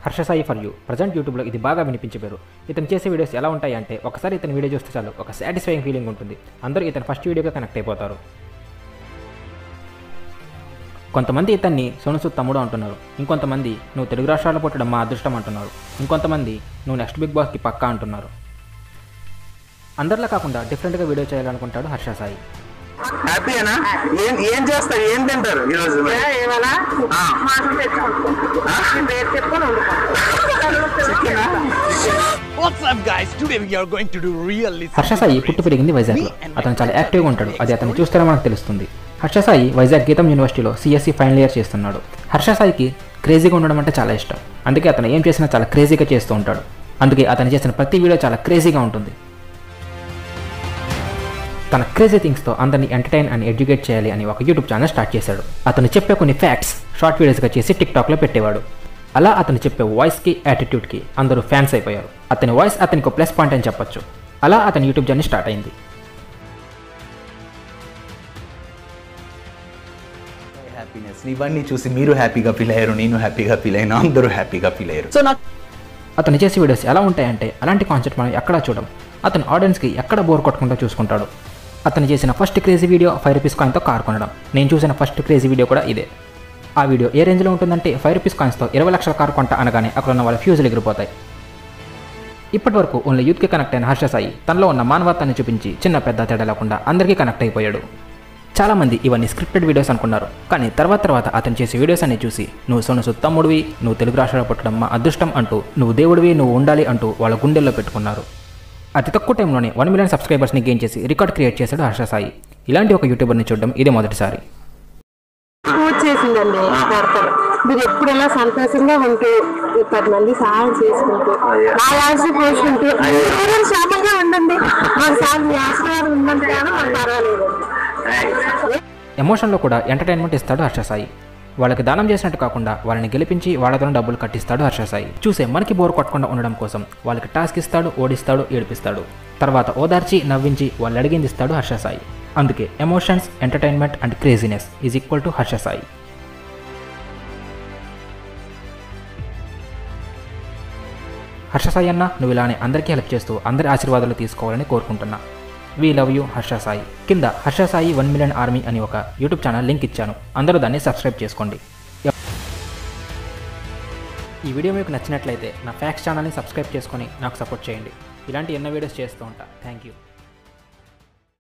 Harsha Sai for you present యూట్యూబ్లో ఇది బాగా వినిపించే పేరు ఇతను చేసే వీడియోస్ ఎలా ఉంటాయి అంటే ఒకసారి ఇతని వీడియో చూస్తే చాలు ఒక సాటిస్ఫైయింగ్ ఫీలింగ్ ఉంటుంది అందరూ ఇతని ఫస్ట్ వీడియోగా కనెక్ట్ అయిపోతారు కొంతమంది ఇతన్ని సోనుసు తమ్ముడు అంటున్నారు ఇంకొంతమంది నువ్వు తెలుగు రాష్ట్రాల్లో పుట్టడం మా అదృష్టం అంటున్నారు ఇంకొంతమంది నువ్వు నెక్స్ట్ బిగ్ బాస్కి పక్కా అంటున్నారు అందరిలా కాకుండా డిఫరెంట్గా వీడియో చేయాలనుకుంటాడు హర్ష సాయి హ్యాపీనా ఏం ఏం చేస్తారు ఏం తింటారు ఈ రోజు మరి? ఇవాళ ఆ. మాసం తెచ్చుకుంటాం రేపు చెప్పుకొని చికెనా? What's up, guys? Today we are going to do really Harsha Sai పుట్టి పెరిగింది వైజాగ్లో అతను చాలా యాక్టివ్గా ఉంటాడు అది అతను చూస్తేనే మనకు తెలుస్తుంది హర్ష సాయి వైజాగ్ గీతం యూనివర్సిటీలో సిఎస్సి ఫైనల్ ఇయర్ చేస్తున్నాడు హర్ష సాయికి క్రేజీగా ఉండడం అంటే చాలా ఇష్టం అందుకే అతను ఏం చేసినా చాలా క్రేజీగా చేస్తూ ఉంటాడు అందుకే అతను చేసిన ప్రతి వీడియో చాలా క్రేజీగా ఉంటుంది తన క్రేజీ థింగ్స్తో అందరిని ఎంటర్టైన్ అండ్ ఎడ్యుకేట్ చేయాలి అని ఒక యూట్యూబ్ ఛానల్ స్టార్ట్ చేశాడు అతను చెప్పే కొన్ని ఫ్యాక్ట్స్ షార్ట్ వీడియోస్గా చేసి టిక్టాక్లో పెట్టేవాడు అలా అతను చెప్పే వాయిస్కి యాటిట్యూడ్కి అందరూ ఫ్యాన్స్ అయిపోయారు అతని వాయిస్ అతనికి ప్లస్ పాయింట్ అని చెప్పొచ్చు అలా అతని యూట్యూబ్ జర్నీ స్టార్ట్ అయింది హ్యాపీనెస్ ఇవన్నీ చూసి మీరు హ్యాపీగా ఫీల్ అయ్యారు నేను హ్యాపీగా ఫీల్ అయినా అందరూ హ్యాపీగా ఫీల్ అయ్యారు సో నాకు అతను చేసే వీడియోస్ ఎలా ఉంటాయంటే అలాంటి కాన్సెప్ట్ మనం ఎక్కడా చూడం అతను ఆడియన్స్కి ఎక్కడ బోర్ కొట్టకుండా చూసుకుంటాడు అతను చేసిన first crazy video five rupees కాయిన్తో కార్ కొనడం నేను చూసిన ఫస్ట్ క్రేజీ వీడియో కూడా ఇదే ఆ వీడియో ఏ రేంజ్లో ఉంటుందంటే ఫైవ్ రూపీస్ కాయిన్స్తో ఇరవై లక్షల కారు కొంట అనగానే అక్కడ ఉన్న వాళ్ళ ఫ్యూజులు ఎగిరిపోతాయి ఇప్పటి వరకు ఓన్లీ యూత్కి కనెక్ట్ అయిన హర్ష సాయి తనలో ఉన్న మానవత్వాన్ని చూపించి చిన్న పెద్ద తేడా లేకుండా అందరికీ కనెక్ట్ అయిపోయాడు చాలామంది ఇవన్నీ స్క్రిప్టెడ్ వీడియోస్ అనుకున్నారు కానీ తర్వాత తర్వాత అతను చేసే వీడియోస్ అన్ని చూసి నువ్వు సొను తమ్ముడివి నువ్వు తెలుగు రాష్ట్రాలు పుట్టడం మా అదృష్టం అంటూ నువ్వు దేవుడివి నువ్వు ఉండాలి అంటూ వాళ్ళ గుండెల్లో పెట్టుకున్నారు అతి తక్కువ టైంలోనే వన్ మిలియన్ సబ్స్క్రైబర్స్ని గెయిన్ చేసి రికార్డ్ క్రియేట్ చేశాడు హర్ష సాయి ఇలాంటి ఒక యూట్యూబర్ని చూడడం ఇదే మొదటిసారి పూజ చేసిందండి భర్తలు మీరు ఎప్పుడు ఎలా సంతోషంగా ఉంటూ ఈ పది మంది సహాయం చేసుకుంటూ నా లాస్ట్ పోసుకుంటూ మీరు క్షేమంగా ఉండండి మాకు సార్ మీ ఆశీర్వాదం ఉందంటే కానీ మాకు పర్వాలేదు ఎమోషన్లో కూడా ఎంటర్టైన్మెంట్ ఇస్తాడు హర్ష సాయి వాళ్ళకి దానం చేసినట్టు కాకుండా వాళ్ళని గెలిపించి వాళ్ళతో డబ్బులు కట్టిస్తాడు హర్ష సాయి చూసే మనకి బోర్ కొట్టకుండా ఉండడం కోసం వాళ్ళకి టాస్క్ ఇస్తాడు ఓడిస్తాడు ఏడిపిస్తాడు తర్వాత ఓదార్చి నవ్వించి వాళ్ళు అడిగింది ఇస్తాడు హర్ష సాయి అందుకే emotions entertainment and craziness is equal to Harsha Sai Harsha Sai అన్న నువ్వు ఇలానే అందరికీ హెల్ప్ చేస్తూ అందరి ఆశీర్వాదాలు తీసుకోవాలని కోరుకుంటున్నా we love you Harsha Sai కింద Harsha Sai one million army అని ఒక యూట్యూబ్ ఛానల్ లింక్ ఇచ్చాను అందరూ దాన్ని సబ్స్క్రైబ్ చేసుకోండి ఈ వీడియో మీకు నచ్చినట్లయితే నా ఫ్యాక్స్ ఛానల్ని సబ్స్క్రైబ్ చేసుకొని నాకు సపోర్ట్ చేయండి ఇలాంటి ఎన్నో వీడియోస్ చేస్తూ ఉంటా థ్యాంక్ యూ